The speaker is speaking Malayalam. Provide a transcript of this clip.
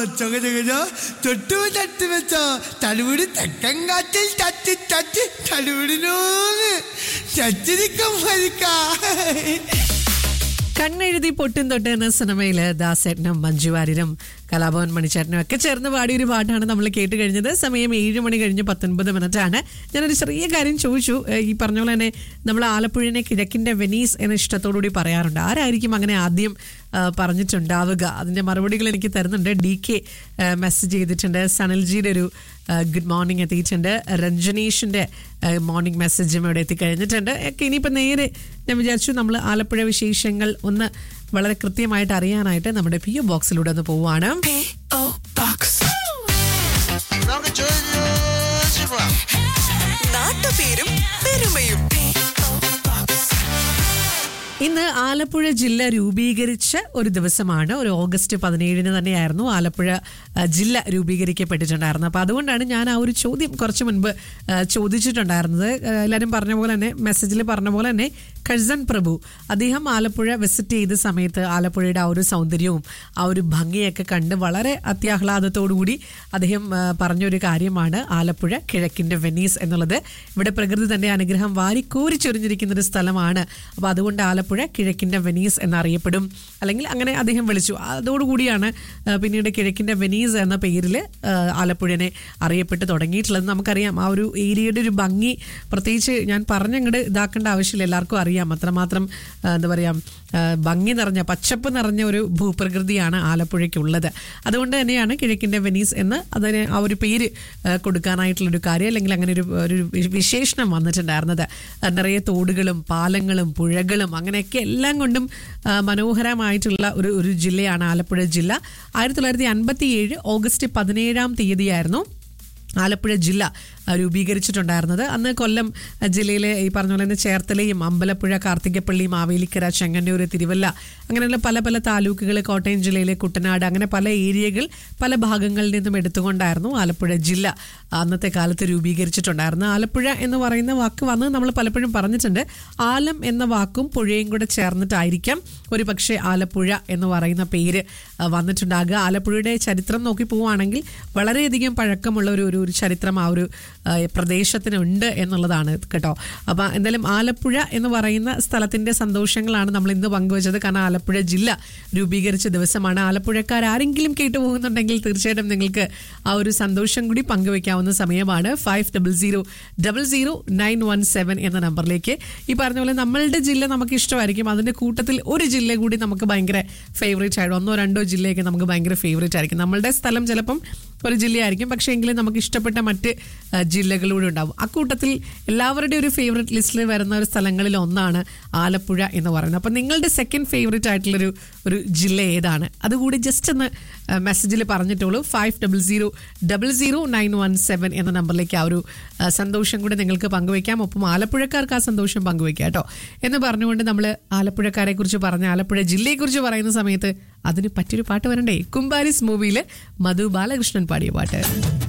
ചൊക ചൊക തൊട്ടു തട്ടി വെച്ചോ തലമുടി തെക്കൻ കാറ്റിൽ തട്ടി തട്ടി തലമുടിനോന്ന് ചച്ചിരിക്കും ഭരിക്കാ കണ്ണെഴുതി പൊട്ടും തൊട്ട് എന്ന സിനിമയില് ദാസേട്ടനും മഞ്ജു വാര്യരും കലാഭവൻ മണിച്ചേട്ടനും ഒക്കെ ചേർന്ന് പാടിയ ഒരു പാട്ടാണ് നമ്മൾ കേട്ട് കഴിഞ്ഞത് സമയം ഏഴ് മണി കഴിഞ്ഞ് പത്തൊൻപത് മിനിറ്റ് ആണ് ഞാനൊരു ചെറിയ കാര്യം ചോദിച്ചു ഏഹ് ഈ പറഞ്ഞ പോലെ തന്നെ നമ്മൾ ആലപ്പുഴനെ കിഴക്കിന്റെ വെനീസ് എന്ന ഇഷ്ടത്തോടുകൂടി പറയാറുണ്ട് ആരായിരിക്കും അങ്ങനെ ആദ്യം ആ, പറഞ്ഞിട്ടുണ്ടാവുക അതിന്റെ മറുപടികൾ എനിക്ക് തരുന്നുണ്ട് ഡി കെ മെസ്സേജ് ചെയ്തിട്ടുണ്ട് സനൽജിയുടെ ഒരു ഗുഡ് മോർണിംഗ് എത്തിയിട്ടുണ്ട് രഞ്ജനീഷിന്റെ മോർണിംഗ് മെസ്സേജും ഇവിടെ എത്തിക്കഴിഞ്ഞിട്ടുണ്ട് ഒക്കെ ഇനിയിപ്പോൾ നേരെ ഞാൻ വിചാരിച്ചു നമ്മൾ ആലപ്പുഴ വിശേഷങ്ങൾ ഒന്ന് വളരെ കൃത്യമായിട്ട് അറിയാനായിട്ട് നമ്മുടെ പി ഒ ബോക്സിലൂടെ ഒന്ന് പോവാണ് P.O. Box. നമുക്ക് ചോദിച്ചു പോവാം നാട്ടുപേരും പെരുമയും P.O. Box. ഇന്ന് ആലപ്പുഴ ജില്ല രൂപീകരിച്ച ഒരു ദിവസമാണ് ഒരു ഓഗസ്റ്റ് പതിനേഴിന് തന്നെയായിരുന്നു ആലപ്പുഴ ആ, ജില്ല രൂപീകരിക്കപ്പെട്ടിട്ടുണ്ടായിരുന്നത് അപ്പോൾ അതുകൊണ്ടാണ് ഞാൻ ആ ഒരു ചോദ്യം കുറച്ച് മുൻപ് ആ, ചോദിച്ചിട്ടുണ്ടായിരുന്നത് ആ, എല്ലാവരും പറഞ്ഞ പോലെ തന്നെ മെസ്സേജിൽ പറഞ്ഞ പോലെ തന്നെ കഴ്സൺ പ്രഭു അദ്ദേഹം ആലപ്പുഴ വിസിറ്റ് ചെയ്ത സമയത്ത് ആലപ്പുഴയുടെ ആ ഒരു സൗന്ദര്യവും ആ ഒരു ഭംഗിയൊക്കെ കണ്ട് വളരെ അത്യാഹ്ലാദത്തോടു കൂടി അദ്ദേഹം ആ, പറഞ്ഞൊരു കാര്യമാണ് ആലപ്പുഴ കിഴക്കിന്റെ വെനീസ് എന്നുള്ളത് ഇവിടെ പ്രകൃതി തന്റെ അനുഗ്രഹം വാരിക്കോരി ചൊരിഞ്ഞിരിക്കുന്ന ഒരു സ്ഥലമാണ് അപ്പോൾ അതുകൊണ്ട് ആലപ്പുഴ കിഴക്കിന്റെ വെനീസ് എന്നറിയപ്പെടും അല്ലെങ്കിൽ അങ്ങനെ അദ്ദേഹം വിളിച്ചു അതോടുകൂടിയാണ് ആ, പിന്നീട് കിഴക്കിന്റെ വെനീസ് എന്ന പേരിൽ ആലപ്പുഴനെ അറിയപ്പെട്ട് തുടങ്ങിയിട്ടുള്ളത് നമുക്കറിയാം ആ ഒരു ഏരിയയുടെ ഒരു ഭംഗി പ്രത്യേകിച്ച് ഞാൻ പറഞ്ഞങ്ങോട്ട് ഇതാക്കേണ്ട ആവശ്യമില്ല എല്ലാവർക്കും അറിയാം അത്രമാത്രം ആ, എന്താ പറയുക ആ, ഭംഗി നിറഞ്ഞ പച്ചപ്പ് നിറഞ്ഞ ഒരു ഭൂപ്രകൃതിയാണ് ആലപ്പുഴയ്ക്കുള്ളത് അതുകൊണ്ട് തന്നെയാണ് കിഴക്കിന്റെ വെനീസ് എന്ന് അതിന് ആ ഒരു പേര് ആ, കൊടുക്കാനായിട്ടുള്ളൊരു കാര്യം അല്ലെങ്കിൽ അങ്ങനെ ഒരു ഒരു വിശേഷണം വന്നിട്ടുണ്ടായിരുന്നത് ആ, നിറയെ തോടുകളും പാലങ്ങളും പുഴകളും അങ്ങനെയൊക്കെ എല്ലാം കൊണ്ടും ആ, മനോഹരമായിട്ടുള്ള ഒരു ഒരു ജില്ലയാണ് ആലപ്പുഴ ജില്ല ആയിരത്തി തൊള്ളായിരത്തി അൻപത്തി ഏഴ് ഓഗസ്റ്റ് പതിനേഴാം തീയതിയായിരുന്നു ആലപ്പുഴ ജില്ല ആ, രൂപീകരിച്ചിട്ടുണ്ടായിരുന്നത് അന്ന് കൊല്ലം ആ, ജില്ലയിലെ ഈ പറഞ്ഞ പോലെ തന്നെ ചേർത്തലയും അമ്പലപ്പുഴ കാർത്തികപ്പള്ളി മാവേലിക്കര ചെങ്ങന്നൂർ തിരുവല്ല അങ്ങനെയുള്ള പല പല താലൂക്കുകൾ കോട്ടയം ജില്ലയിലെ കുട്ടനാട് അങ്ങനെ പല ഏരിയകൾ പല ഭാഗങ്ങളിൽ നിന്നും എടുത്തുകൊണ്ടായിരുന്നു ആലപ്പുഴ ജില്ല അന്നത്തെ കാലത്ത് രൂപീകരിച്ചിട്ടുണ്ടായിരുന്നത് ആലപ്പുഴ എന്ന് പറയുന്ന വാക്ക് വന്ന് നമ്മൾ പലപ്പോഴും പറഞ്ഞിട്ടുണ്ട് ആലം എന്ന വാക്കും പുഴയും കൂടെ ചേർന്നിട്ടായിരിക്കാം ഒരു പക്ഷേ ആലപ്പുഴ എന്ന് പറയുന്ന പേര് ആ, വന്നിട്ടുണ്ടാകുക ആലപ്പുഴയുടെ ചരിത്രം നോക്കി പോവുകയാണെങ്കിൽ വളരെയധികം പഴക്കമുള്ള ഒരു ഒരു ഒരു ചരിത്രം ആ ഒരു ആ, പ്രദേശത്തിനുണ്ട് എന്നുള്ളതാണ് കേട്ടോ അപ്പം എന്തായാലും ആലപ്പുഴ എന്ന് പറയുന്ന സ്ഥലത്തിന്റെ സന്തോഷങ്ങളാണ് നമ്മൾ ഇന്ന് പങ്കുവച്ചത് കാരണം ആലപ്പുഴ ജില്ല രൂപീകരിച്ച ദിവസമാണ് ആലപ്പുഴക്കാർ ആരെങ്കിലും കേട്ടു പോകുന്നുണ്ടെങ്കിൽ തീർച്ചയായിട്ടും നിങ്ങൾക്ക് ആ ഒരു സന്തോഷം കൂടി പങ്കുവെക്കാവുന്ന സമയമാണ് five double zero double zero nine one seven എന്ന നമ്പറിലേക്ക് ഈ പറഞ്ഞ പോലെ നമ്മളുടെ ജില്ല നമുക്ക് ഇഷ്ടമായിരിക്കും അതിന്റെ കൂട്ടത്തിൽ ഒരു ജില്ല കൂടി നമുക്ക് ഭയങ്കര ഫേവറേറ്റ് ആയിട്ട് ഒന്നോ രണ്ടോ ജില്ലയൊക്കെ നമുക്ക് ഭയങ്കര ഫേവറേറ്റ് ആയിരിക്കും നമ്മളുടെ സ്ഥലം ചിലപ്പം ഒരു ജില്ലയായിരിക്കും പക്ഷേ എങ്കിലും നമുക്ക് ഇഷ്ടപ്പെട്ട മറ്റ് ആ, ജില്ലകളൂടെ ഉണ്ടാവും അക്കൂട്ടത്തിൽ എല്ലാവരുടെയും ഒരു ഫേവറേറ്റ് ലിസ്റ്റിൽ വരുന്ന ഒരു സ്ഥലങ്ങളിൽ ഒന്നാണ് ആലപ്പുഴ എന്ന് പറയുന്നത് അപ്പം നിങ്ങളുടെ സെക്കൻഡ് ഫേവറേറ്റ് ആയിട്ടുള്ളൊരു ഒരു ജില്ല ഏതാണ് അതുകൂടി ജസ്റ്റ് ഒന്ന് മെസ്സേജിൽ പറഞ്ഞിട്ടുള്ളൂ five double zero double zero nine one seven എന്ന നമ്പറിലേക്ക് ആ ഒരു ആ, സന്തോഷം കൂടി നിങ്ങൾക്ക് പങ്കുവയ്ക്കാം ഒപ്പം ആലപ്പുഴക്കാർക്ക് ആ സന്തോഷം പങ്കുവയ്ക്കാം കേട്ടോ എന്ന് പറഞ്ഞുകൊണ്ട് നമ്മൾ ആലപ്പുഴക്കാരെ കുറിച്ച് പറഞ്ഞ ആലപ്പുഴ ജില്ലയെക്കുറിച്ച് പറയുന്ന സമയത്ത് അതിന് പറ്റിയൊരു പാട്ട് വരണ്ടേ കുംബാരിസ് മൂവിയിൽ മധു ബാലകൃഷ്ണൻ പാടിയ പാട്ട്